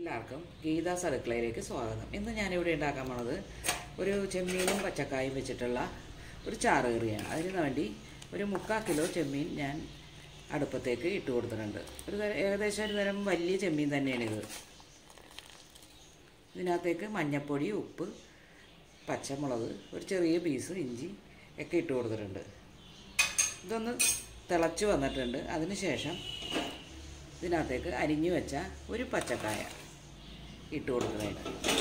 എല്ലാവർക്കും ഗീതാസ് അടുക്കളയിലേക്ക് സ്വാഗതം ഇന്ന് ഞാനിവിടെ ഉണ്ടാക്കാൻ പോണത് ഒരു ചെമ്മീനും പച്ചക്കായും വെച്ചിട്ടുള്ള ഒരു ചാറ് കറിയാണ് അതിന് വേണ്ടി ഒരു മുക്കാൽ കിലോ ചെമ്മീൻ ഞാൻ അടുപ്പത്തേക്ക് ഇട്ട് കൊടുത്തിട്ടുണ്ട് ഒരു തരം ഏകദേശം ഒരു തരം വലിയ ചെമ്മീൻ തന്നെയാണിത് ഇതിനകത്തേക്ക് മഞ്ഞൾപ്പൊടി ഉപ്പ് പച്ചമുളക് ഒരു ചെറിയ പീസ് ഇഞ്ചി ഒക്കെ ഇട്ട് കൊടുത്തിട്ടുണ്ട് ഇതൊന്ന് തിളച്ച് വന്നിട്ടുണ്ട് അതിന് ശേഷം ഇതിനകത്തേക്ക് അരിഞ്ഞു വെച്ച ഒരു പച്ചക്കായ ഇട്ട് കൊടുക്കുന്നുണ്ട്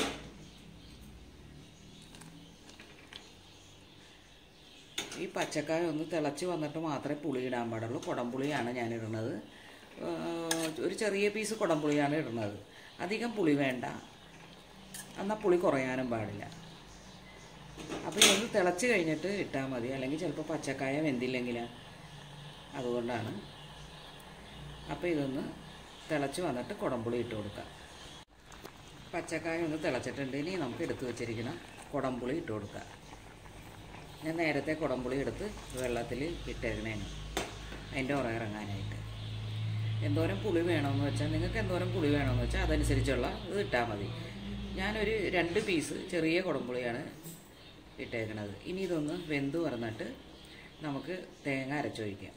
ഈ പച്ചക്കായ ഒന്ന് തിളച്ച് വന്നിട്ട് മാത്രമേ പുളി ഇടാൻ പാടുള്ളൂ കുടംപുളിയാണ് ഞാൻ ഇടുന്നത് ഏഹ് ഒരു ചെറിയ പീസ് കുടംപുളിയാണ് ഇടുന്നത് അധികം പുളി വേണ്ട എന്നാൽ പുളി കുറയാനും പാടില്ല അപ്പോൾ ഇതൊന്ന് തിളച്ച് കഴിഞ്ഞിട്ട് ഇട്ടാൽ മതി അല്ലെങ്കിൽ ചിലപ്പോൾ പച്ചക്കായ വെന്തില്ലെങ്കിൽ അതുകൊണ്ടാണ് അപ്പോൾ ഇതൊന്ന് തിളച്ച് വന്നിട്ട് കുടംപുളി ഇട്ട് കൊടുക്കാം പച്ചക്കായ ഒന്ന് തിളച്ചിട്ടുണ്ട് ഇനി നമുക്ക് എടുത്ത് വെച്ചിരിക്കുന്ന കുടംപുളി ഇട്ട് കൊടുക്കാം ഞാൻ നേരത്തെ കുടംപുളി എടുത്ത് വെള്ളത്തിൽ ഇട്ടേക്കണേന് അതിൻ്റെ ഉറ ഇറങ്ങാനായിട്ട് എന്തോരം പുളി വേണമെന്ന് വെച്ചാൽ നിങ്ങൾക്ക് എന്തോരം പുളി വേണമെന്ന് വെച്ചാൽ അതനുസരിച്ചുള്ള ഇത് ഇട്ടാൽ മതി ഞാനൊരു രണ്ട് പീസ് ചെറിയ കുടംപുളിയാണ് ഇട്ടേക്കണത് ഇനി ഇതൊന്ന് വെന്ത് വറന്നിട്ട് നമുക്ക് തേങ്ങ അരച്ചൊഴിക്കാം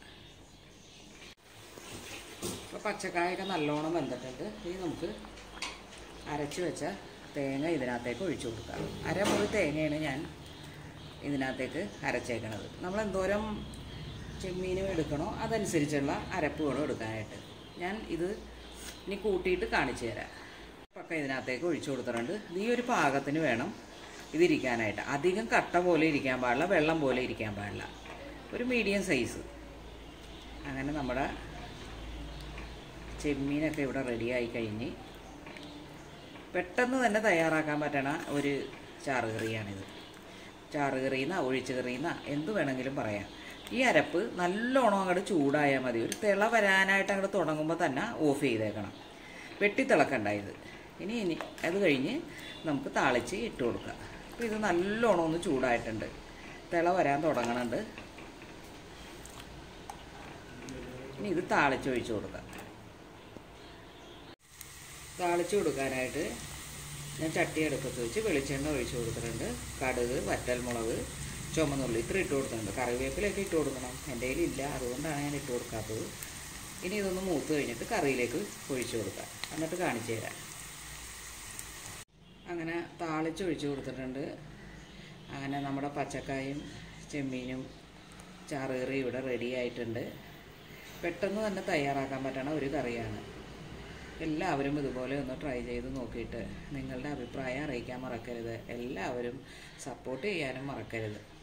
ഇപ്പോൾ പച്ചക്കായൊക്കെ നല്ലോണം വെന്തിട്ടുണ്ട് ഇനി നമുക്ക് അരച്ച് വെച്ച തേങ്ങ ഇതിനകത്തേക്ക് ഒഴിച്ചു കൊടുക്കാം അരമുറി തേങ്ങയാണ് ഞാൻ ഇതിനകത്തേക്ക് അരച്ചേക്കണത് നമ്മൾ എന്തോരം ചെമ്മീനും എടുക്കണോ അതനുസരിച്ചുള്ള അരപ്പ് വേണം എടുക്കാനായിട്ട് ഞാൻ ഇത് ഇനി കൂട്ടിയിട്ട് കാണിച്ചു തരാം പക്ക ഇതിനകത്തേക്ക് ഒഴിച്ചു കൊടുത്തിട്ടുണ്ട് ഇത് ഈ ഒരു പാകത്തിന് വേണം ഇതിരിക്കാനായിട്ട് അധികം കട്ട പോലെ ഇരിക്കാൻ പാടില്ല വെള്ളം പോലെ ഇരിക്കാൻ പാടില്ല ഒരു മീഡിയം സൈസ് അങ്ങനെ നമ്മുടെ ചെമ്മീനൊക്കെ ഇവിടെ റെഡിയായി കഴിഞ്ഞ് പെട്ടെന്ന് തന്നെ തയ്യാറാക്കാൻ പറ്റണ ഒരു ചാറുകറിയാണിത് ചാറുകറിയെന്ന ഒഴിച്ചു കറിയെന്ന എന്ത് വേണമെങ്കിലും പറയാം ഈ അരപ്പ് നല്ലോണം അങ്ങോട്ട് ചൂടായാൽ മതി ഒരു തിള വരാനായിട്ട് അങ്ങോട്ട് തുടങ്ങുമ്പോൾ തന്നെ ഓഫ് ചെയ്തേക്കണം വെട്ടിത്തിളക്കണ്ട ഇത് ഇനി ഇനി അത് കഴിഞ്ഞ് നമുക്ക് താളിച്ച് ഇട്ട് കൊടുക്കാം അപ്പോൾ ഇത് നല്ലോണം ഒന്ന് ചൂടായിട്ടുണ്ട് തിള വരാൻ തുടങ്ങണുണ്ട് ഇനി ഇത് താളിച്ചൊഴിച്ച് കൊടുക്കാം താളിച്ച് കൊടുക്കാനായിട്ട് ഞാൻ ചട്ടി അടുപ്പത്ത് വെച്ച് വെളിച്ചെണ്ണ ഒഴിച്ച് കൊടുത്തിട്ടുണ്ട് കടുക് വറ്റൽമുളക് ചുമന്നുള്ളി ഇത്ര ഇട്ട് കൊടുത്തിട്ടുണ്ട് കറിവേപ്പിലൊക്കെ ഇട്ട് കൊടുക്കണം എൻ്റെ കയ്യിലില്ല അതുകൊണ്ടാണ് ഞാൻ ഇട്ട് കൊടുക്കാത്തത് ഇനി ഇതൊന്ന് മൂത്ത് കഴിഞ്ഞിട്ട് കറിയിലേക്ക് ഒഴിച്ച് കൊടുക്കാം എന്നിട്ട് കാണിച്ചു തരാം അങ്ങനെ താളിച്ച് ഒഴിച്ച് കൊടുത്തിട്ടുണ്ട് അങ്ങനെ നമ്മുടെ പച്ചക്കായും ചെമ്മീനും ചാറുകറി ഇവിടെ റെഡി ആയിട്ടുണ്ട് പെട്ടെന്ന് തന്നെ തയ്യാറാക്കാൻ പറ്റണ ഒരു കറിയാണ് എല്ലാവരും ഇതുപോലെ ഒന്ന് ട്രൈ ചെയ്ത് നോക്കിയിട്ട് നിങ്ങളുടെ അഭിപ്രായം അറിയിക്കാൻ മറക്കരുത് എല്ലാവരും സപ്പോർട്ട് ചെയ്യാനും മറക്കരുത്